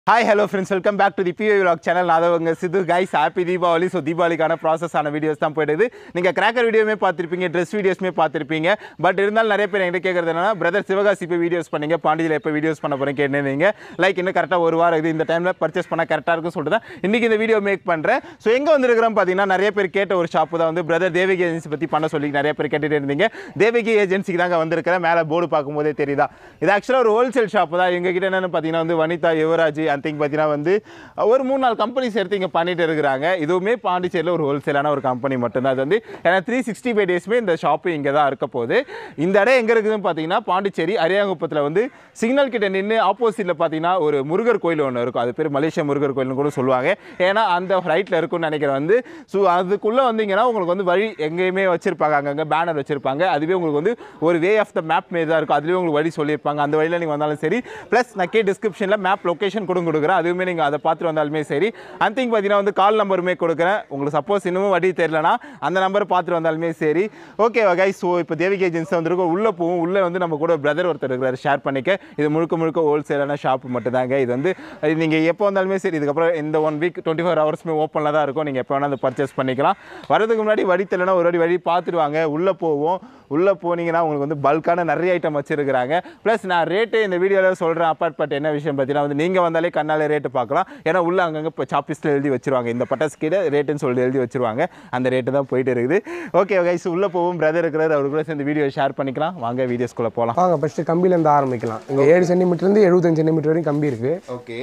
Hi hello friends welcome back to the PO vlog channel நான் தான் உங்க Sidhu guys happy Deepavali so தீபாவளிக்கான process ஆன வீடியோஸ் தான் போயிடுது நீங்கள் கிராக்கர் வீடியோமே பார்த்துருப்பீங்க ட்ரெஸ் வீடியோஸ்மே பார்த்துருப்பீங்க பட் இருந்தாலும் நிறைய பேர் என்கிட்ட கேட்குறது என்னன்னா பிரதர் சிவகாசி இப்போ வீடியோஸ் பண்ணீங்க பாண்டியில் எப்போ வீடியோஸ் பண்ண போகிறேன் கேட்டுருந்தீங்க லைக் இன்னும் கரெக்டாக ஒரு வாரம் இது இந்த டைமில் பர்ச்சேஸ் பண்ணால் கரெக்டாக இருக்கும் சொல்லிட்டு தான் இன்றைக்கி இந்த வீடியோ மேக் பண்ணுறேன் ஸோ எங்கே வந்திருக்கிறோம் பார்த்தீங்கன்னா நிறைய பேர் கேட்ட ஒரு ஷாப்பு தான் வந்து பிரதர் தேவகி ஏஜென்சி பற்றி பண்ண சொல்லி நிறைய பேர் கேட்டுட்டு இருந்தீங்க தேவகி ஏஜென்சிக்கு தாங்க வந்திருக்கிறேன் மேலே போர்டு பார்க்கும்போதே தெரியுதா இது ஆக்சுவலாக ஒரு ஹோல்சேல் ஷாப்பு தான் எங்ககிட்ட என்னென்னு பார்த்தீங்கன்னா வந்து வனிதா யுவராஜ் அந்த திங் பார்த்தீங்கன்னா வந்து ஒரு மூணு நாலு கம்பெனிஸ் எடுத்து இங்கே பண்ணிட்டு இருக்கிறாங்க இதுவுமே பாண்டிச்சேரியில் ஒரு ஹோல்சேலான ஒரு கம்பெனி மட்டும்தான் அது வந்து ஏன்னா த்ரீ சிக்ஸ்டி ஃபைவ் டேஸ்மே இந்த ஷாப்பு இங்கே தான் இருக்க போகுது இந்த இடம் எங்கே இருக்குதுன்னு பார்த்தீங்கன்னா பாண்டிச்சேரி அரியாங்குப்பத்தில் வந்து சிக்னல் கிட்ட நின்று ஆப்போசிட்டில் பார்த்தீங்கன்னா ஒரு முருகர் கோயில் ஒன்று இருக்கும் அது பேர் மலேசியா முருகர் கோயில்னு கூட சொல்லுவாங்க ஏன்னா அந்த ரைட்டில் இருக்கும்னு நினைக்கிறேன் வந்து ஸோ அதுக்குள்ளே வந்தீங்கன்னா உங்களுக்கு வந்து வழி எங்கேயுமே வச்சிருப்பாங்க அங்கங்கே பேனர் வச்சிருப்பாங்க அதுவே உங்களுக்கு வந்து ஒரு வே ஆஃப் த மேப் மாரி தான் இருக்கும் அதுலேயே உங்களுக்கு வழி சொல்லியிருப்பாங்க அந்த வழியில் நீங்கள் வந்தாலும் சரி ப்ளஸ் நான் கே டிஸ்கிரிப்ஷனில் மேப் லொக்கேஷன் கூட கொடுக்குறேன் அதுவுமே நீங்கள் அதை பார்த்துட்டு வந்தாலுமே சரி அண்ட் திங் பார்த்தீங்கன்னா வந்து கால் நம்பருமே கொடுக்குறேன் உங்களுக்கு சப்போஸ் இன்னமும் வழி தெரியலனா அந்த நம்பர் பார்த்துட்டு வந்தாலுமே சரி ஓகே வகை ஸோ இப்போ தேவிகை ஏஜென்சி வந்துருக்கோம் உள்ளே போவோம் உள்ளே வந்து நம்ம கூட பிரதர் ஒருத்தர் இருக்கிறார் ஷேர் பண்ணிக்க இது முழுக்க முழுக்க ஹோல்சேலான ஷாப் மட்டும்தாங்க இது வந்து நீங்கள் எப்போ வந்தாலுமே சரி இதுக்கப்புறம் இந்த ஒன் வீக் டுவெண்ட்டி ஃபோர் ஹவர்ஸ்மே ஓப்பனில் தான் இருக்கும் நீங்கள் எப்போ வேணால் வந்து பர்ச்சேஸ் பண்ணிக்கலாம் வரதுக்கு முன்னாடி வழி தெரியலனா ஒரு வாட்டி வழி பார்த்துட்டு வாங்க உள்ளே போவோம் உள்ளே போனீங்கன்னா உங்களுக்கு வந்து பல்கான நிறைய ஐட்டம் வச்சிருக்கிறாங்க ப்ளஸ் நான் ரேட்டு இந்த வீடியோவில் சொல்கிறேன் அப்பார்ட்மெண்ட் என்ன விஷயம் பார்த்தீங்கன்னா வந்து நீங்கள் வந்தாலே கண்ணாலே ரேட்டு பார்க்கலாம் ஏன்னா உள்ள அங்கங்கே இப்போ சாப்பீஸில் எழுதி வச்சிருவாங்க இந்த பட்டாசு கீழே ரேட்டுன்னு சொல்லி எழுதி வச்சிருவாங்க அந்த ரேட்டு தான் போயிட்டு இருக்குது ஓகே கைஸ் உள்ளே போவோம் பிரதர் இருக்கிறார் அவரு கூட சேர்ந்து வீடியோ ஷேர் பண்ணிக்கலாம் வாங்க வீடியோஸ்குள்ளே போகலாம் வாங்க ஃபஸ்ட்டு கம்பியிலேருந்து ஆரம்பிக்கலாம் இங்கே ஏழு சென்டிமீட்டர்லேருந்து எழுபத்தஞ்சு சென்டிமீட்டர் வரைக்கும் கம்பி இருக்குது ஓகே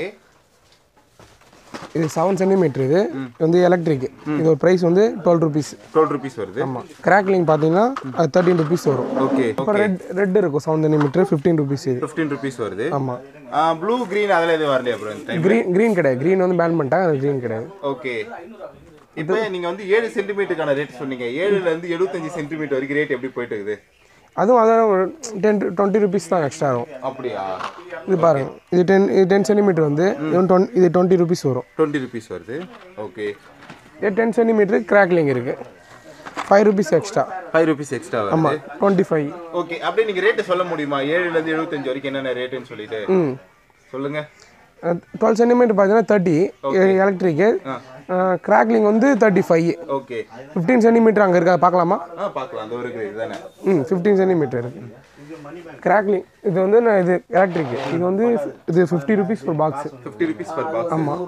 இது செவன் சென்டிமீட்டர் இது இது வந்து எலக்ட்ரிக் இது ஒரு ப்ரைஸ் வந்து டுவெல் ருபீஸ் டுவெல் ருபீஸ் வருது ஆமாம் கிராக்லிங் பார்த்தீங்கன்னா அது தேர்ட்டின் ருபீஸ் வரும் ஓகே அப்புறம் ரெட் ரெட் இருக்கும் செவன் சென்டிமீட்டர் ஃபிஃப்டீன் ருபீஸ் இது ஃபிஃப்டீன் ருபீஸ் வருது ஆமாம் ப்ளூ க்ரீன் அதெல்லாம் எதுவும் வரலையா ப்ரோ இந்த டைம் க்ரீன் க்ரீன் கிடையாது க்ரீன் வந்து பேன் பண்ணிட்டாங்க அது க்ரீன் கிடையாது ஓகே இப்போ நீங்க வந்து ஏழு சென்டிமீட்டருக்கான ரேட் சொன்னீங்க ஏழுல இருந்து எழுபத்தஞ்சு சென்டிமீட்டர் வரைக்கும் ரேட் எப்படி போயிட்டு இருக்குது அதுவும் அதான் ஒரு டென் டுவெண்ட்டி ருபீஸ் தான் எக்ஸ்ட்ரா ஆகும் அப்படியா இது பாருங்க இது டென் இது டென் சென்டிமீட்டர் வந்து இது டுவெண்ட் இது டுவெண்ட்டி ருபீஸ் வரும் டுவெண்ட்டி ருபீஸ் வருது ஓகே இது டென் சென்டிமீட்டர் கிராக்லிங் இருக்குது five rupees extra five rupees extra வருது ஆமாம் டுவெண்ட்டி ஃபைவ் ஓகே அப்படியே நீங்க ரேட் சொல்ல முடியுமா ஏழுல இருந்து எழுபத்தஞ்சு வரைக்கும் என்னென்ன ரேட்டுன்னு சொல்லிட்டு சொல்லுங்க டுவெல் சென்டிமீட்டர் பார்த்தீங்கன்னா தேர்ட்டி எலக்ட்ரிக்கு கிராக்லிங் வந்து thirty five okay fifteen centimetre அங்கே இருக்கா பார்க்கலாமா ஆ பார்க்கலாம் அந்த ஒரு இதுதானே ம் ஃபிஃப்டீன் சென்டிமீட்டர் இருக்கு கிராக்லிங் இது வந்து நான் இது எலக்ட்ரிக் இது வந்து இது ஃபிஃப்டி ருபீஸ் ஒரு box fifty rupees per box ஆமாம்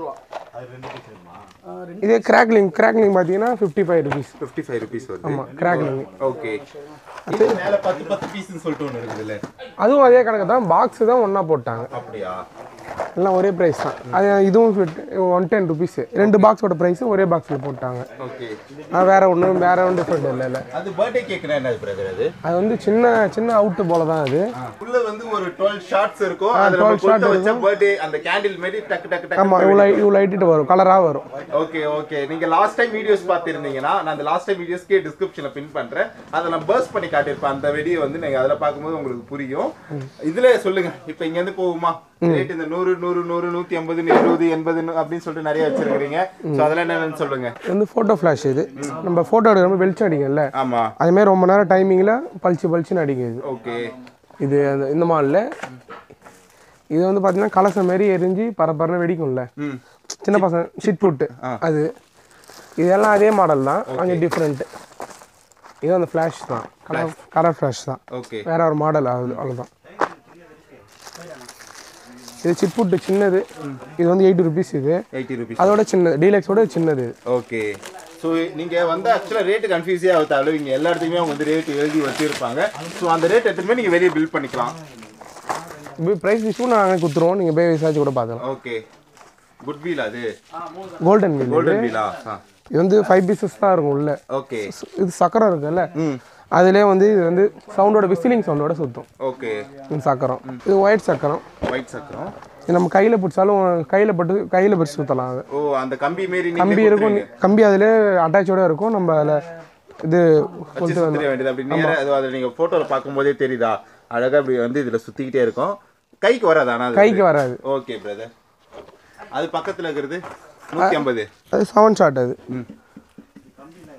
இதே கிராக்லிங் கிராக்லிங் பார்த்தீங்கன்னா fifty five rupees fifty five rupees வருது ஆமாம் கிராக்லிங் ஓகே இது மேல பத்து பத்து பீஸ்னு சொல்லிட்டு ஒன்று இருக்குதுல்ல அதுவும் அதே கணக்கு தான் பாக்ஸ் தான் ஒன்றா போட்டாங்க அப்படியா எல்லாம் ஒரே ப்ரைஸ் தான் அது இதுவும் ஒன் டென் ருபீஸ் ரெண்டு பாக்ஸோட ப்ரைஸும் ஒரே பாக்ஸில் போட்டாங்க ஓகே அது வேற ஒன்றும் வேற ஒன்றும் டிஃப்ரெண்ட் இல்லை இல்லை அது பர்த்டே கேக்குனா என்ன பிரதர் அது அது வந்து சின்ன சின்ன அவுட்டு போல தான் அது உள்ள வந்து ஒரு 12 ஷார்ட்ஸ் இருக்கும் அதுல நம்ம கொடுத்து வச்ச பர்த்டே அந்த கேண்டில் மாதிரி டக்கு டக்கு டக்கு ஆமாம் இவ்வளோ இவ்வளோ லைட்டு வரும் கலராக வரும் ஓகே ஓகே நீங்க லாஸ்ட் டைம் வீடியோஸ் பார்த்திருந்தீங்கன்னா நான் அந்த லாஸ்ட் டைம் வீடியோஸ்க்கே டிஸ்கிரிப்ஷன்ல பின் பண்றேன் அதை நான் பர்ஸ்ட் பண்ணி காட்டியிருப்பேன் அந்த வீடியோ வந்து நீங்க அதில் பார்க்கும்போது உங்களுக்கு புரியும் இதுல சொல்லுங்க இப்போ இங்க இருந்து போகுமா ரேட் இந்த நூறு நூறு நூறு நூத்தி ஐம்பது எழுபது எண்பது அப்படின்னு சொல்லிட்டு நிறைய வச்சிருக்கீங்க ஸோ அதெல்லாம் என்னன்னு சொல்லுங்க இது வந்து ஃபோட்டோ ஃப்ளாஷ் இது நம்ம ஃபோட்டோ எடுக்கிறப்ப வெளிச்சம் அடிக்கும்ல ஆமா அதுமாதிரி ரொம்ப நேரம் டைமிங்கில் பளிச்சு பளிச்சுன்னு அடிக்குது ஓகே இது அந்த இந்த மாடலில் இது வந்து பார்த்தீங்கன்னா கலசம் மாரி எரிஞ்சு பரபரன்னு வெடிக்கும்ல ம் சின்ன பசங்க ஷிட் புட்டு அது இதெல்லாம் அதே மாடல் தான் கொஞ்சம் டிஃப்ரெண்ட்டு இது அந்த ஃப்ளாஷ் தான் கலர் கலர் ஃப்ளாஷ் தான் ஓகே வேற ஒரு மாடல் அது அவ்வளோதான் இது சிட்புட்டு சின்னது இது வந்து எயிட்டி ருபீஸ் இது எயிட்டி ருபீஸ் அதோட சின்னது டீலக்ஸோட சின்னது இது ஓகே ஸோ நீங்க வந்து ஆக்சுவலாக ரேட்டு கன்ஃபியூஸே ஆகுதாலும் இங்க எல்லா இடத்துக்குமே அவங்க வந்து ரேட் எழுதி வச்சிருப்பாங்க ஸோ அந்த ரேட் எடுத்துமே நீங்க வெளியே பில் பண்ணிக்கலாம் ப்ரைஸ் விஷயம் நாங்கள் கொடுத்துருவோம் நீங்கள் போய் விசாரிச்சு கூட பார்க்கலாம் ஓகே குட் வீல் அது கோல்டன் வீல் கோல்டன் வீலா இது வந்து ஃபைவ் பீசஸ் தான் இருக்கும் உள்ள ஓகே இது சக்கரம் இருக்குல்ல ம் அதிலே வந்து இது வந்து சவுண்டோட விசிலிங் சவுண்டோட சுற்றும் ஓகே இந்த சக்கரம் இது ஒயிட் சக்கரம் ஒயிட் சக்கரம் இது நம்ம கையில் பிடிச்சாலும் கையில் பட்டு கையில் பிடிச்சி சுற்றலாம் அது ஓ அந்த கம்பி மாரி கம்பி இருக்கும் கம்பி அதிலே அட்டாச்சோட இருக்கும் நம்ம அதில் இது வச்சு சுத்திர வேண்டியது அப்படி நேரா அது அதை நீங்க போட்டோல பார்க்கும்போதே தெரியுதா அழகா இப்படி வந்து இதுல சுத்திக்கிட்டே இருக்கும் கைக்கு வராது ஆனா கைக்கு வராது ஓகே பிரதர் அது பக்கத்துல இருக்கிறது நூத்தி ஐம்பது அது செவன் ஷாட் அது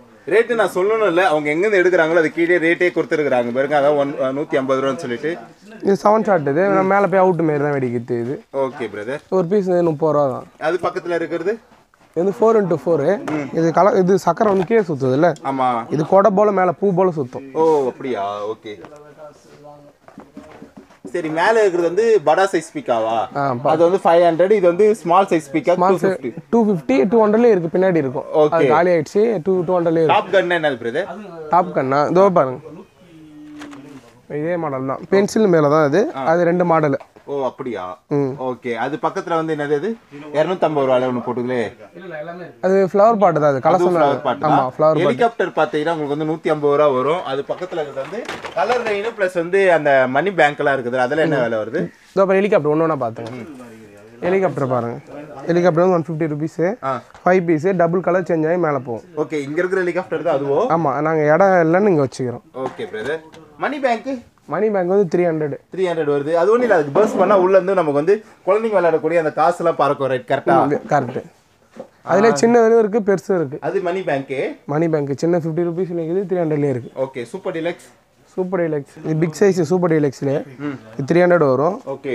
ரேட்டு நான் சொல்லணும் இல்லை அவங்க எங்கேருந்து எடுக்கிறாங்களோ அது கீழே ரேட்டே கொடுத்துருக்குறாங்க பாருங்க அதான் ஒன் நூற்றி ஐம்பது ரூபான்னு சொல்லிட்டு இது செவன் ஷாட் இது நம்ம மேலே போய் அவுட் மாரி தான் வெடிக்குது இது ஓகே பிரதர் ஒரு பீஸ் முப்பது ரூபா தான் அது பக்கத்துல இருக்கிறது இது வந்து ஃபோர் இன்ட்டு ஃபோரு இது கலர் இது சக்கரை வந்து கீழே சுற்றுது இல்லை ஆமா இது கொடை போல் மேலே பூ போல் சுற்றும் ஓ அப்படியா ஓகே சரி மேல இருக்கிறது வந்து படா சைஸ் ஸ்பீக்காவா ஆ, அது வந்து ஃபைவ் ஹண்ட்ரட் இது வந்து ஸ்மால் சைஸ் ஸ்பீக்கா two fifty two fifty two ஹண்ட்ரட்லேயே இருக்குது பின்னாடி இருக்கும் அது காலி ஆயிடுச்சு டூ டூ ஹண்ட்ரட்லேயே இருக்கும் டாப் கன் என்னது பிரதர் டாப் கண்ணா இதோ பாருங்க இதே மாடல் தான் பென்சில் மேலே தான் இது அது ரெண்டு மாடலு ஓ அப்படியா ஓகே அது பக்கத்துல வந்து என்னது அது இரநூத்தம்பது ரூபாய் ஒன்று போட்டுங்களே அது ஃப்ளவர் பாட்டு தான் அது கலசம் ஃப்ளவர் பாட்டு ஆமாம் ஃப்ளவர் ஹெலிகாப்டர் பார்த்தீங்கன்னா உங்களுக்கு வந்து நூற்றி ஐம்பது ரூபா வரும் அது பக்கத்தில் இருக்கிறது வந்து கலர் ரெயின் ப்ளஸ் வந்து அந்த மணி பேங்க்லாம் இருக்குது அதெல்லாம் என்ன விலை வருது இதோ அப்புறம் ஹெலிகாப்டர் ஒன்று ஒன்றா பார்த்துங்க ஹெலிகாப்டர் பாருங்க ஹெலிகாப்டர் வந்து ஒன் ஃபிஃப்டி ருபீஸு ஆ five pieces double colour change ஆகி மேலே போகும் ஓகே இங்க இருக்கிற ஹெலிகாப்டர் தான் அதுவோ ஆமாம் நாங்கள் இடம் இல்லைன்னு இங்கே வச்சுக்கிறோம் okay brother money bank money bank வந்து த்ரீ ஹண்ட்ரட் த்ரீ ஹண்ட்ரட் வருது அது ஒன்றும் இல்லை அதுக்கு பர்ஸ் பண்ணால் உள்ள இருந்து நமக்கு வந்து குழந்தைங்க விளையாடக்கூடிய அந்த காசுலாம் பறக்கும் ரைட் கரெக்டாக கரெக்டு அதில் சின்னதுலையும் இருக்குது பெருசும் இருக்குது அது மணி பேங்க்கு மணி பேங்க் சின்ன ஃபிஃப்டி ருபீஸ் இருக்குது த்ரீ ஹண்ட்ரட்லேயே இருக்குது okay super deluxe super deluxe இது பிக் சைஸ் சூப்பர் டீலக்ஸ்லேயே இது த்ரீ ஹண்ட்ரட் வரும் ஓகே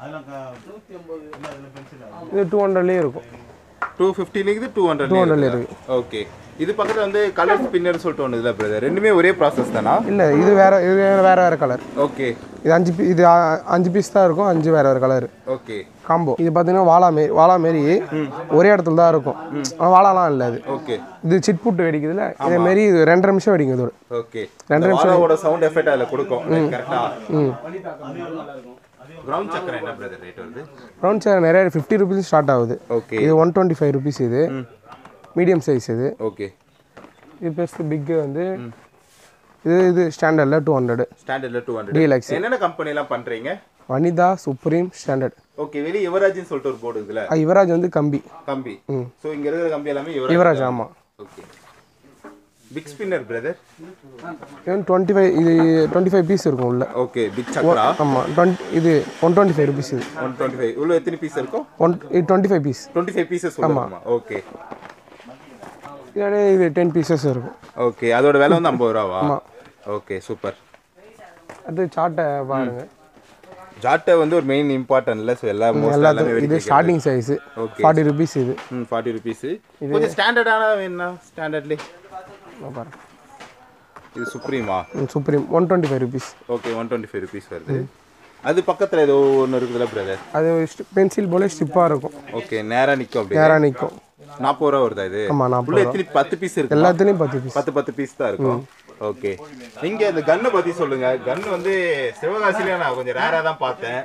இது டூ ஹண்ட்ரட்லேயே இருக்கும் டூ ஃபிஃப்டிலேருந்து டூ ஹண்ட்ரட் ஹண்ட்ரட்ல ஓகே இது பக்கத்தில் வந்து கலர் ஸ்பின்னர் சொல்லிட்டு ஒன்று இல்லை பிரதர் ரெண்டுமே ஒரே ப்ராசஸ் தானா இல்லை இது வேற இது வேற வேற வேற கலர் ஓகே இது அஞ்சு பீ இது அ- அஞ்சு பீஸ் தான் இருக்கும் அஞ்சு வேற வேற கலர் ஓகே காம்போ இது பார்த்தீங்கன்னா வாழா மாரி வாழா மாரி ஒரே இடத்துல தான் இருக்கும் ஆனால் வாழாலாம் இல்லை அது ஓகே இது சிட் புட்டு வெடிக்குதுல இதே மாரி இது ரெண்டரை நிமிஷம் வெடிக்கும் இதோட ஓகே ரெண்டு வாழாவோட சவுண்ட் எஃபெக்ட் அதில் கொடுக்கும் கரெக்டா கிரவுண்ட் சக்கரை என்ன பிரதர் ரேட் வருது ரவுண்ட் சேர் நிறைய ஃபிஃப்டி ருபீஸ் ஸ்டார்ட் ஆகுது ஓகே இது ஒன் டுவெண்ட்டி ஃபைவ் ருபீஸ் இது மீடியம் சைஸ் இது ஓகே இது பெருசு பிக்கு வந்து இது இது ஸ்டாண்டர்டில் டூ ஹண்ட்ரட் ஸ்டாண்டர்ட்ல டூ ஹண்ட்ரட் டீலக்ஸ் என்னென்ன கம்பெனி எல்லாம் பண்றீங்க வனிதா சுப்ரீம் ஸ்டாண்டர்ட் ஓகே வெளியே யுவராஜ்னு சொல்லிட்டு ஒரு போர்டு இருக்குல்ல யுவராஜ் வந்து கம்பி கம்பி ஸோ இங்க இருக்கிற கம்பி எல்லாமே யுவராஜ் யுவராஜ் ஆமாம் ஓகே பிக் ஸ்பின்னர் பிரதர் இது டுவெண்ட்டி ஃபைவ் இது டுவெண்ட்டி ஃபைவ் பீஸ் இருக்கும் உள்ள ஓகே பிக் சக்ரா ஆமாம் டுவெண்ட்டி இது ஒன் டுவெண்ட்டி ஃபைவ் ருபீஸ் இது ஒன் டுவெண்ட்டி ஃபைவ் உள்ள எத்தனை பீஸ் இருக்கும் ஒன் இது twenty five pieces twenty five pieces சொல்லுமா ஓகே இதோட இது டென் பீசஸ் இருக்கும் ஓகே அதோட விலை வந்து ஐம்பது ரூபாவா ஓகே சூப்பர் அது சார்ட்டை பாருங்க ஜாட்டை வந்து ஒரு மெயின் இம்பார்ட்டன்ட்ல ஸோ எல்லா மோஸ்ட் எல்லாமே எல்லாத்துக்கும் இது வெடிக்க starting size Okay. Forty rupees இது ம் ஃபார்ட்டி ருபீஸ் கொஞ்சம் ஸ்டாண்டர்டான வேணும்னா ஸ்டாண்டர்ட்லி இதோ பாருங்க இது சுப்ரீமா supreme one twenty five rupees okay one twenty five rupees வருது அது பக்கத்தில் ஏதோ ஒன்று இருக்குதுல்ல பிரதர் அது பென்சில் போல ஸ்டிப்பாக இருக்கும் ஓகே நேராக நிற்கும் அப்படியே நேராக நிற்கும் நாற்பது ரூபா வருதா இது ஆமாம் நாற்பது உள்ள எத்தனை பத்து பீஸ் இருக்கு எல்லாத்துலேயும் பத்து பீஸ் பத்து பத்து பீஸ் தான் இருக்கும் ஓகே நீங்க இந்த கன்னை பத்தி சொல்லுங்க கன் வந்து சிவகாசியில நான் கொஞ்சம் ரேரா தான் பார்த்தேன்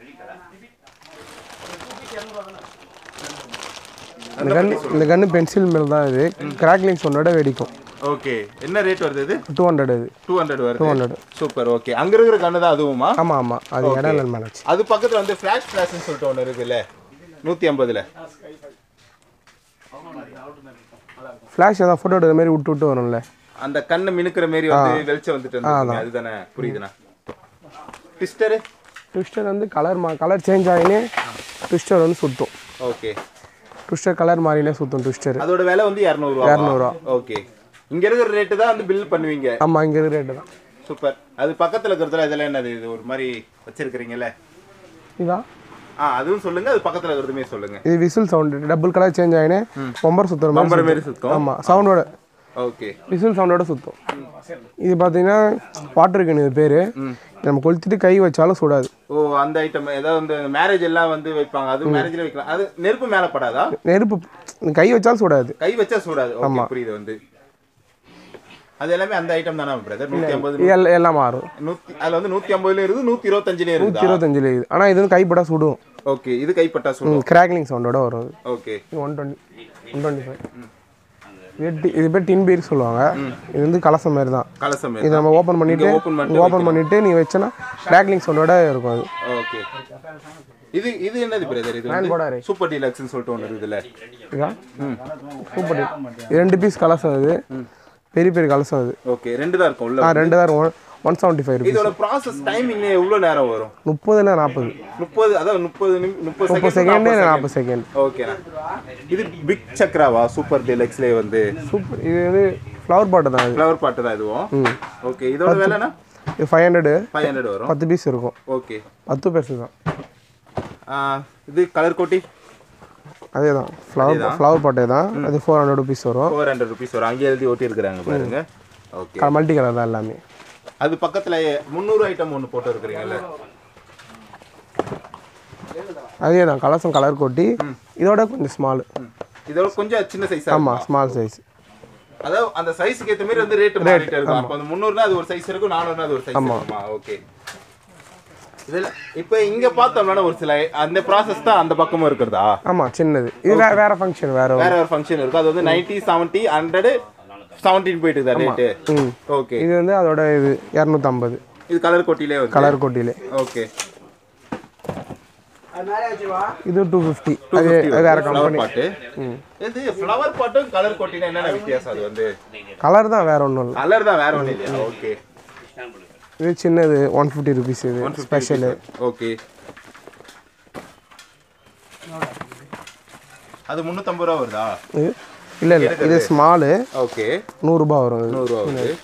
இந்த கன் இந்த கன்று பென்சில் மேல் தான் இது கிராக்லிங் சொன்னோட வெடிக்கும் ஓகே என்ன ரேட் வருது இது டூ ஹண்ட்ரட் இது டூ ஹண்ட்ரட் வருது 200. சூப்பர் ஓகே அங்க இருக்கிற கன்னு தான் அதுவுமா ஆமாம் ஆமாம் அது இடம் இல்லை மேனேஜ் அது பக்கத்துல வந்து ஃபிளாஷ் ஃபிளாஷ்னு சொல்லிட்டு ஒன்று இருக்குல்ல நூத்தி ஐம்பதுல ஃப்ளாஷ் ஏதாவது ஃபோட்டோ எடுக்கிற மாதிரி விட்டு விட்டு வரும்ல அந்த கண்ணை மினுக்கிற மாதிரி வந்து வெளிச்சம் வந்துட்டு இருந்துச்சு அதுதானே புரியுதுண்ணா டிஸ்டரு ட்விஸ்டர் வந்து கலர் மா கலர் சேஞ்ச் ஆகினே ட்விஸ்டர் வந்து சுற்றும் ஓகே ட்விஸ்டர் கலர் மாறினே சுற்றும் ட்விஸ்டர் அதோட விலை வந்து இரநூறுவா இரநூறுவா ஓகே இங்க இருக்கிற ரேட்டு தான் வந்து பில் பண்ணுவீங்க ஆமாம் இங்கே இருக்கிற ரேட்டு தான் சூப்பர் அது பக்கத்துல இருக்கிறதுல இதெல்லாம் என்னது இது ஒரு மாதிரி வச்சிருக்கிறீங்கல்ல இதான் ஆ அதுவும் சொல்லுங்க அது பக்கத்துல இருக்கிறதுமே சொல்லுங்க இது whistle sound double colour change ஆகினே பொம்பர் சுற்றுற மாதிரி நம்பர் மாரி சுத்தம் ஆமாம் சவுண்டோட ஓகே விசில் சவுண்டோட சுற்றும் இது பார்த்தீங்கன்னா வாட்டர் கன் இது பேர் நம்ம கொளுத்திட்டு கை வச்சாலும் சுடாது ஓ அந்த ஐட்டம் ஏதாவது வந்து மேரேஜ் எல்லாம் வந்து வைப்பாங்க அது மேரேஜ்ல வைக்கலாம் அது நெருப்பு மேல படாதா நெருப்பு இந்த கை வச்சாலும் சுடாது கை வச்சா சூடாது ஓகே புரியுது வந்து அது எல்லாமே அந்த ஐட்டம் தானே பிரதர் நூத்தி ஐம்பது எல் எல்லாம் மாறும் நூத்தி அதுல வந்து நூத்தி ஐம்பதுல இருக்குது நூத்தி இருபத்தஞ்சுலயும் இருக்குதா இருபத்தஞ்சில் இது ஆனால் இது வந்து கைப்பட்டா சுடும் ஓகே இது கைப்பட்டா சுடும் கிராக்லிங் சவுண்டோட வரும் அது okay one twenty one twenty five இது டி- இது பேர் டின் பீர் சொல்லுவாங்க இது வந்து கலசம் மாதிரி தான் கலசம் இது நம்ம ஓப்பன் பண்ணிட்டு open பண்ணிட்டு ஓப்பன் பண்ணிட்டு நீ வச்சனா கிராக்லிங் சவுண்டோட இருக்கும் அது ஓகே இது இது என்னது பிரதர் இது போடா வந்து சூப்பர் டீலக்ஸ்னு சொல்லிட்டு ஒன்று இருக்குதுல்ல இதா சூப்பர் இது ரெண்டு பீஸ் கலசம் அது பெரிய பெரிய கலசம் அது ஓகே ரெண்டு தான் இருக்கும் உள்ள ஆ ரெண்டு தான் one one seventy five rupees இதோட ப்ராசஸ் டைமிங் எவ்வளோ நேரம் வரும் முப்பதுல நாற்பது முப்பது அதாவது முப்பது நிமி முப்பது முப்பது செகண்ட் செகண்டு நாற்பது செகண்ட் ஓகேண்ணா இது பிக் சக்ராவா சூப்பர் டீலக்ஸ்லேயே வந்து சூப்பர் இது வந்து ஃப்ளவர் பாட்டு தான் இது ஃப்ளவர் பாட்டு தான் இதுவும் ஓகே இதோட விலைண்ணா இது ஃபைவ் ஹண்ட்ரடு ஃபைவ் ஹண்ட்ரட் வரும் பத்து பீஸ் இருக்கும் ஓகே பத்து பெருசு தான் இது கலர் கோட்டி அதே தான் ஃப்ளவர் ஃப்ளவர் பாட்டே தான் அது ஃபோர் ஹண்ட்ரட் ருபீஸ் வரும் ஃபோர் ஹண்ட்ரட் ருபீஸ் வரும் அங்கேயே எழுதி ஒட்டி இருக்கிறாங்க பாருங்க ஓகே மல்டி கலர் தான் எல்லாமே அது பக்கத்துல முந்நூறு ஐட்டம் ஒன்று போட்டு இருக்கிறீங்கல்ல அதே தான் கலர்ஸும் கலர் கொட்டி இதோட கொஞ்சம் ஸ்மால் இதோட கொஞ்சம் சின்ன சைஸ் ஆமாம் ஸ்மால் சைஸ் அதாவது அந்த சைஸ்க்கு ஏற்ற மாதிரி வந்து ரேட் மாறிட்டே இருக்கும் அப்போ அந்த முந்நூறுனா அது ஒரு சைஸ் இருக்கும் நானூறுனா அது ஒரு சைஸ் இருக்குமா ஓகே இதில் இப்போ இங்க பார்த்தோம்னா ஒரு சில அந்த ப்ராசஸ் தான் அந்த பக்கமும் இருக்கிறதா ஆமாம் சின்னது இது வேற வேற ஃபங்க்ஷன் வேற வேற ஒரு ஃபங்க்ஷன் இருக்கும் அது வந்து நைன்டி செவன்ட்டி ஹண்ட்ரட் செவன்டீன் போயிட்டு இருக்கா ரேட்டு ம் ஓகே இது வந்து அதோட இது இரநூத்தம்பது இது கலர் கொட்டிலே வந்து கலர் கொட்டிலே ஓகே இது டூ ஃபிஃப்டி அது வேற ஃப்ளவர் கம்பெனி பாட்டு இது ஃப்ளவர் பாட்டும் கலர் கொட்டினா என்னென்ன வித்தியாசம் அது வந்து கலர் தான் வேற ஒன்றும் இல்லை கலர் தான் வேற ஒன்றும் இல்லையா ஓகே இது சின்னது ஒன் ஃபிஃப்டி ருபீஸ் இது ஸ்பெஷலு ஓகே அது முந்நூற்றம்பது ரூபா வருதா இது இல்லை இல்லை இது ஸ்மாலு ஓகே நூறுரூபா வரும் இது நூறுரூவா வருது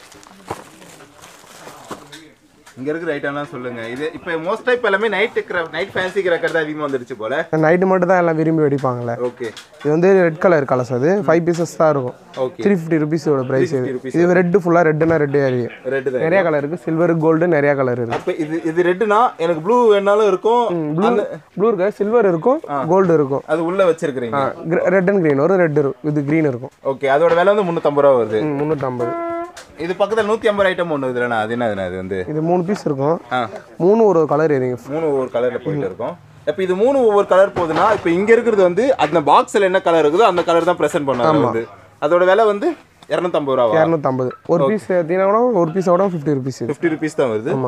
இங்க இருக்கிற ஐட்டம்லாம் சொல்லுங்க இது இப்போ மோஸ்டா இப்போ எல்லாமே நைட் நைட் ஃபேன்சி கிரக்கர் தான் அதிகமாக வந்துருச்சு போல நைட்டு மட்டும் தான் எல்லாம் விரும்பி வெடிப்பாங்கல்ல ஓகே இது வந்து ரெட் கலர் கலர்ஸ் அது ஃபைவ் பீசஸ் தான் இருக்கும் ஓகே த்ரீ ஃபிஃப்டி ருபீஸோட ப்ரைஸ் இது இது ரெட்டு ஃபுல்லாக ரெட்டுனா ரெட்டு ஏரியும் ரெட்டு தான் நிறைய கலர் இருக்குது சில்வர் கோல்டு நிறைய கலர் இருக்குது அப்போ இது இது ரெட்டுனா எனக்கு ப்ளூ வேணாலும் இருக்கும் ப்ளூ ப்ளூ இருக்கு சில்வர் இருக்கும் கோல்டு இருக்கும் அது உள்ள வச்சிருக்கிறீங்க ரெட் அண்ட் க்ரீன் வரும் ரெட் இருக்கும் இது க்ரீன் இருக்கும் ஓகே அதோட விலை வந்து முந்நூற்றம்பது ரூபா வருது ம், முந்நூற்றம்பது இது பக்கத்தில் நூற்றி ஐம்பது ஐட்டம் ஒன்று இதுலண்ணா அது என்னதுண்ணா அது வந்து இது மூணு பீஸ் இருக்கும் ஆ மூணு ஒரு கலர் ஏறிங்க மூணு ஒவ்வொரு கலரில் போயிட்டு இருக்கும் இப்போ இது மூணு ஒவ்வொரு கலர் போகுதுன்னா இப்போ இங்கே இருக்கிறது வந்து அந்த பாக்ஸில் என்ன கலர் இருக்குதோ அந்த கலர் தான் ப்ரெசென்ட் பண்ணுவாங்க வந்து அதோட விலை வந்து இரநூத்தம்பது ரூபாவா இரநூத்தம்பது ஒரு பீஸ் எடுத்தீங்கன்னா கூட ஒரு பீஸோட ஃபிஃப்டி ருபீஸ் இது ஃபிஃப்டி ருபீஸ் தான் வருது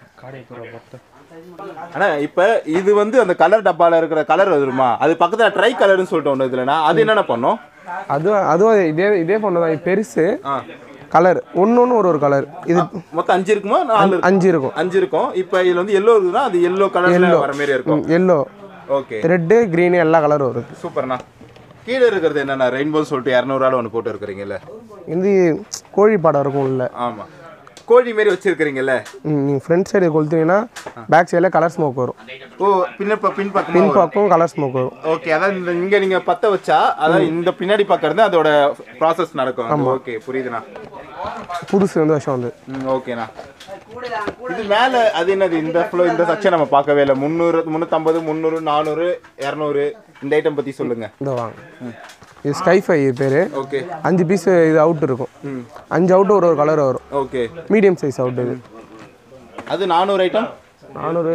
ஆனா இப்போ இது வந்து அந்த கலர் டப்பால இருக்கிற கலர் வருமா அது பக்கத்துல ட்ரை கலர்னு சொல்லிட்டு ஒன்று இதுலனா அது என்னென்ன பண்ணும் அதுவும் அதுவும் இதே இதே பொண்ணு தான் இது பெருசு ஆ கலர் ஒன்று ஒன்று ஒரு ஒரு கலர் இது மொத்தம் அஞ்சு இருக்குமா நாலு இருக்கும் அஞ்சு இருக்கும் அஞ்சு இருக்கும் இப்போ இதுல வந்து எல்லோ இருக்குதுன்னா அது எல்லோ கலர்ல வர மாதிரி இருக்கும் எல்லோ ஓகே ரெட்டு க்ரீனு எல்லா கலரும் வருது சூப்பர்ண்ணா கீழே இருக்கிறது என்னண்ணா ரெயின்போ சொல்லிட்டு இரநூறுவால ஒன்று போட்டு இருக்கிறீங்கல்ல இது கோழி படம் இருக்கும் உள்ள ஆமா கோழி மாரி வச்சிருக்கிறீங்கல்ல நீங்கள் ஃப்ரண்ட் சைடு கொளுத்தீங்கன்னா பேக் சைடில் கலர் ஸ்மோக் வரும் ஓ பின்ன ப- பின் பக்கம் பின் பக்கம் கலர் ஸ்மோக் வரும் ஓகே அதான் இந்த இங்க நீங்க பத்த வச்சா அதான் இந்த பின்னாடி பக்கம் அதோட ப்ராசஸ் நடக்கும் ஓகே புரியுதுண்ணா புதுசு வந்து வருஷம் வந்து ம் ஓகேண்ணா இது மேல அது என்னது இந்த ஃப்ளோ இந்த செக்ஷன் நம்ம பார்க்கவே இல்லை முந்நூறு முந்நூற்றம்பது முந்நூறு நானூறு இரநூறு இந்த ஐட்டம் பத்தி சொல்லுங்க இந்த வாங்க இது ஸ்கைஃபை இது பேர் ஓகே அஞ்சு பீஸ் இது அவுட் இருக்கும் அஞ்சு அவுட் ஒரு ஒரு கலர் வரும் ஓகே மீடியம் சைஸ் அவுட் இது அது நானூறு ஐட்டம் நானூறு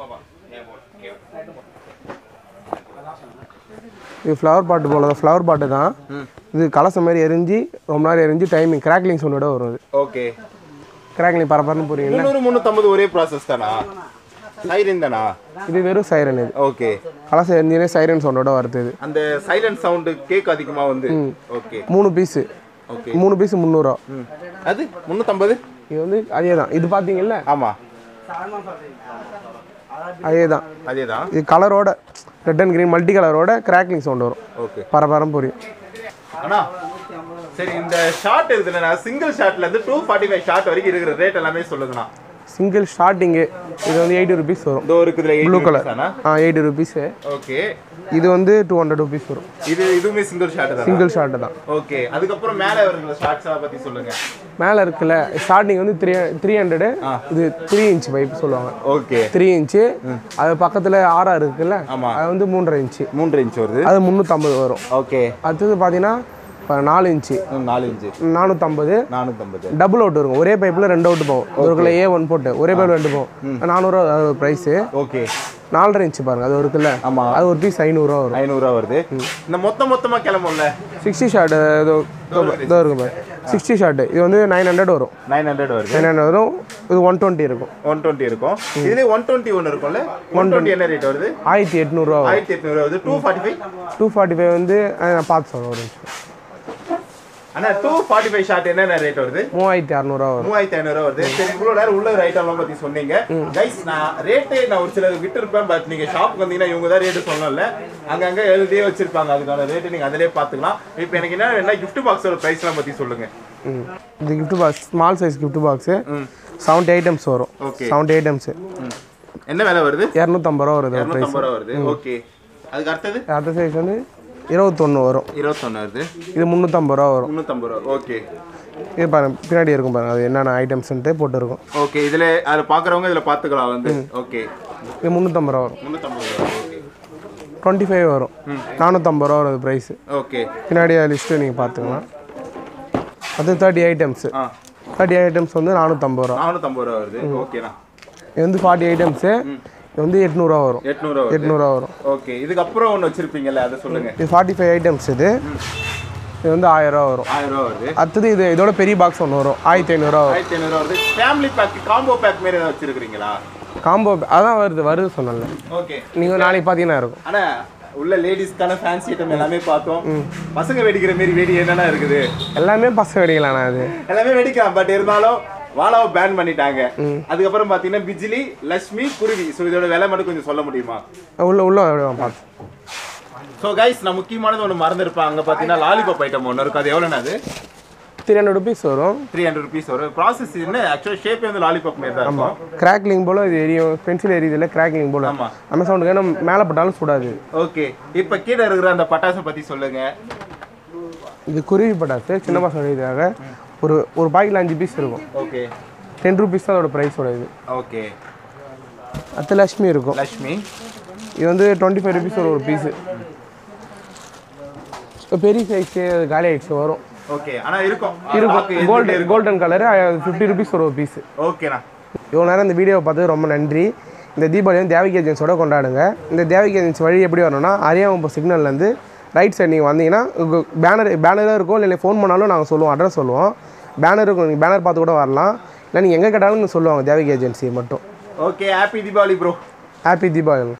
இது ஃப்ளவர் பாட்டு போல தான் ஃப்ளவர் பாட்டு தான் இது கலசம் மாதிரி எரிஞ்சு ரொம்ப நேரம் எரிஞ்சு டைமிங் கிராக்லிங் சவுண்டோட வரும் இது ஓகே கிராக்லிங் பரபரன்னு புரியுங்களா முந்நூறு முந்நூற்றம்பது ஒரே ப்ராசஸ் தானா சைரன் தானா இது வெறும் சைரன் இது ஓகே கலசம் எரிஞ்சுனே சைரன் சவுண்டோட வருது இது அந்த சைலண்ட் சவுண்டு கேக் அதிகமா வந்து ஓகே மூணு பீஸு ஓகே மூணு பீஸ் முந்நூறுவா ம் அது முந்நூற்றம்பது இது வந்து அதே தான் இது பார்த்தீங்கல்ல ஆமா அதே தான் அதே தான் இது கலரோட ரெட் அண்ட் கிரீன் மல்டி கலரோட கிராக்லிங் சவுண்ட் வரும் ஓகே பரபரம் புரியும் அண்ணா சரி இந்த ஷார்ட் இருக்குதுண்ணா சிங்கிள் ஷார்ட்ல இருந்து டூ ஃபார்ட்டி ஃபைவ் ஷார்ட் வரைக்கும் இருக்கிற ரேட் எல்லாமே சொல்லுங்கண்ணா சிங்கிள் ஸ்டார்டிங்கு இது வந்து எயிட்டி ருபீஸ் வரும் இதோ இருக்குதுல ப்ளூ எயிட் கலர் கலர் ஆ எயிட்டி ருபீஸு ஓகே இது வந்து டூ ஹண்ட்ரட் ருபீஸ் வரும் இது இதுவுமே சிங்கிள் ஷார்ட் தான் சிங்கிள் ஷார்ட்டு தான் ஓகே அதுக்கப்புறம் மேலே வருகிற ஷார்ட்ஸ் பத்தி சொல்லுங்க மேலே இருக்குல்ல ஸ்டார்டிங் வந்து த்ரீ த்ரீ ஹண்ட்ரடு இது த்ரீ இன்ச் பைப் சொல்லுவாங்க ஓகே த்ரீ இன்ச்சு அது பக்கத்தில் ஆர்ஆர் இருக்குல்ல ஆமா. அது வந்து மூன்றரை இன்ச்சு மூன்று இன்ச் வருது அது முந்நூற்றம்பது வரும் ஓகே அடுத்தது பார்த்தீங்கன்னா இப்போ நாலு இன்ச்சு நாலு இன்ச்சு நானூற்றம்பது நானூற்றம்பது டபுள் அவுட் இருக்கும் ஒரே பைப்பில் ரெண்டு அவுட் போகும் ஒரு ஏ ஒன் போட்டு ஒரே பைப்பில் ரெண்டு போகும் நானூறுரூவா ப்ரைஸு ஓகே நாலரை இன்ச்சு பாருங்க அது இருக்குல்ல ஆமா. அது ஒரு பீஸ் ஐநூறுரூவா வரும் ஐநூறுரூவா வருது இந்த மொத்த மொத்தமா கிளம்பும்ல சிக்ஸ்டி ஷார்ட் இதோ இதோ இருக்கும் பாரு சிக்ஸ்டி ஷார்ட் இது வந்து நைன் ஹண்ட்ரட் வரும் நைன் ஹண்ட்ரட் வருது நைன் ஹண்ட்ரட் வரும் இது ஒன் டுவெண்ட்டி இருக்கும் ஒன் டுவெண்ட்டி இருக்கும் இதுலேயே ஒன் டுவெண்ட்டி ஒன்று இருக்கும்ல ஒன் டுவெண்ட்டி என்ன ரேட் வருது ஆயிரத்தி எட்நூறுரூவா வரும் ஆயிரத்தி எட்நூறு வருது two forty five two forty five வந்து அஹ், நான் பார்த்து சொல்கிறேன் ஒரு நிமிஷம் அண்ணா டூ ஃபார்ட்டி ஃபைவ் ஷார்ட் என்னென்ன ரேட் வருது மூவாயிரத்தி அறநூறுவா வரும் மூவாயிரத்தி ஐநூறுவா வருது சரி இவ்வளோ நேரம் உள்ள ஐட்டம்லாம் பற்றி சொன்னீங்க கைஸ் நான் ரேட்டு நான் ஒரு சிலர் விட்டு இருப்பேன் பட் நீங்கள் ஷாப்புக்கு வந்தீங்கன்னா இவங்க தான் ரேட்டு சொல்லல அங்கங்கே எழுதியே வச்சிருப்பாங்க அதுக்கான ரேட்டு நீங்கள் அதிலே பார்த்துக்கலாம் இப்போ எனக்கு என்ன வேணா gift பாக்ஸோட ப்ரைஸ்லாம் பற்றி சொல்லுங்க ம் இது gift box small size gift box seventy items வரும் Okay. செவன்ட்டி ஐட்டம்ஸு என்ன விலை வருது இரநூத்தம்பது ரூபா வருது இரநூத்தம்பது ரூபா வருது ஓகே அதுக்கு அடுத்தது அடுத்த சைஸ் வந்து இருபத்தொன்று வரும் இருபத்தொன்னு வருது இது முந்நூற்றம்பது ரூபா வரும் முந்நூற்றம்பது ரூபா ஓகே இது பாருங்க பின்னாடி இருக்கும் பாருங்க அது என்னென்ன ஐட்டம்ஸ்ன்ட்டு போட்டுருக்கும் ஓகே இதில் அதில் பார்க்குறவங்க இதில் பார்த்துக்கலாம் வந்து ஓகே இது முந்நூற்றம்பது ரூபா வரும் முந்நூற்றம்பது ரூபா ஓகே டுவெண்ட்டி ஃபைவ் வரும் நானூற்றம்பது ரூபா வருது ப்ரைஸு ஓகே பின்னாடி லிஸ்ட்டு நீங்கள் பார்த்துக்கலாம் அது தேர்ட்டி ஐட்டம்ஸு ஆ தேர்ட்டி ஐட்டம்ஸ் வந்து நானூற்றம்பது ரூபா நானூற்றம்பது ரூபா வருது ஓகேண்ணா இது வந்து ஃபார்ட்டி ஐட்டம்ஸு இது வந்து எட்நூறுவா வரும் எட்நூறுவா வருது எட்நூறுவா வரும் ஓகே இதுக்கப்புறம் ஒன்று வச்சுருப்பீங்கல்ல அதை சொல்லுங்கள் இது ஃபார்ட்டி ஃபைவ் ஐட்டம்ஸ் இது இது வந்து ஆயிரரூவா வரும் ஆயிரம் ரூபா வருது அடுத்தது இது இதோட பெரிய பாக்ஸ் ஒன்று வரும் ஆயிரத்தி ஐநூறுரூவா வரும் ஆயிரத்தி ஐநூறுவா வருது ஃபேமிலி பேக் காம்போ பேக் மாரி ஏதாவது வச்சுருக்கிறீங்களா காம்போ அதான் வருது வருது சொன்னல ஓகே நீங்கள் நாளைக்கு பார்த்தீங்கன்னா இருக்கும் ஆனா உள்ள லேடிஸ்க்கான ஃபேன்சி ஐட்டம் எல்லாமே பார்த்தோம் பசங்க வெடிக்கிற மாரி வெடி என்னென்ன இருக்குது எல்லாமே பசங்க வெடிக்கலாண்ணா அது எல்லாமே வெடிக்கலாம் பட் இருந்தாலும் வாலாவை பேன் பண்ணிட்டாங்க அதுக்கப்புறம் பார்த்தீங்கன்னா பிஜிலி லட்சுமி குருவி ஸோ இதோட விலை மட்டும் கொஞ்சம் சொல்ல முடியுமா உள்ள உள்ள விடுவான் பார்த்து ஸோ கைஸ் நான் முக்கியமானது ஒன்று மறந்துருப்பேன் அங்கே பார்த்தீங்கன்னா லாலிபாப் ஐட்டம் ஒன்று இருக்குது அது எவ்வளோண்ணா அது த்ரீ ஹண்ட்ரட் ருபீஸ் வரும் த்ரீ ஹண்ட்ரட் ருபீஸ் வரும் ப்ராசஸ் என்ன ஆக்சுவலாக ஷேப்பே வந்து லாலிபாப் மாரி தான் இருக்கும் கிராக்லிங் போல் இது எரியும் பென்சில் எரியுதுல கிராக்லிங் போல் ஆமா. அந்த சவுண்டுக்கு ஏன்னா மேலே பட்டாலும் சுடாது ஓகே இப்போ கீழே இருக்கிற அந்த பட்டாசை பற்றி சொல்லுங்க இது குருவி பட்டாசு சின்ன பசங்க இதுக்காக ஒரு ஒரு பாக்கெட்டில் அஞ்சு பீஸ் இருக்கும் ஓகே டென் ருபீஸ் தான் அதோட ப்ரைஸோட இது ஓகே அத்து லட்சுமி இருக்கும் லக்ஷ்மி இது வந்து டுவெண்ட்டி ஃபைவ் ருபீஸ் ஒரு ஒரு பீஸு பெரிய சைஸு காலி ஆயிடுச்சு வரும் ஓகே ஆனால் இருக்கும் இருக்கும் gold golden colour fifty rupees ஒரு ஒரு பீஸு ஓகேண்ணா இவ்வளோ நேரம் இந்த வீடியோவை பார்த்து ரொம்ப நன்றி இந்த தீபாவளி வந்து தேவிக் ஏஜென்சியோட கொண்டாடுங்க இந்த தேவிக் ஏஜென்சி வழி எப்படி வரணும்னா அரியாமப்போ சிக்னல்லேருந்து ரைட் சைடு நீங்கள் வந்தீங்கன்னா பேனர் பேனராக இருக்கும் இல்லை ஃபோன் பண்ணாலும் நாங்கள் சொல்லுவோம் அட்ரஸ் சொல்லுவோம் பேனர் இருக்கும் நீங்கள் பேனர் பார்த்து கூட வரலாம் இல்லை நீங்கள் எங்கே கேட்டாலும் சொல்லுவாங்க தேவிக் ஏஜென்சி மட்டும் okay happy Deepavali bro happy Deepavali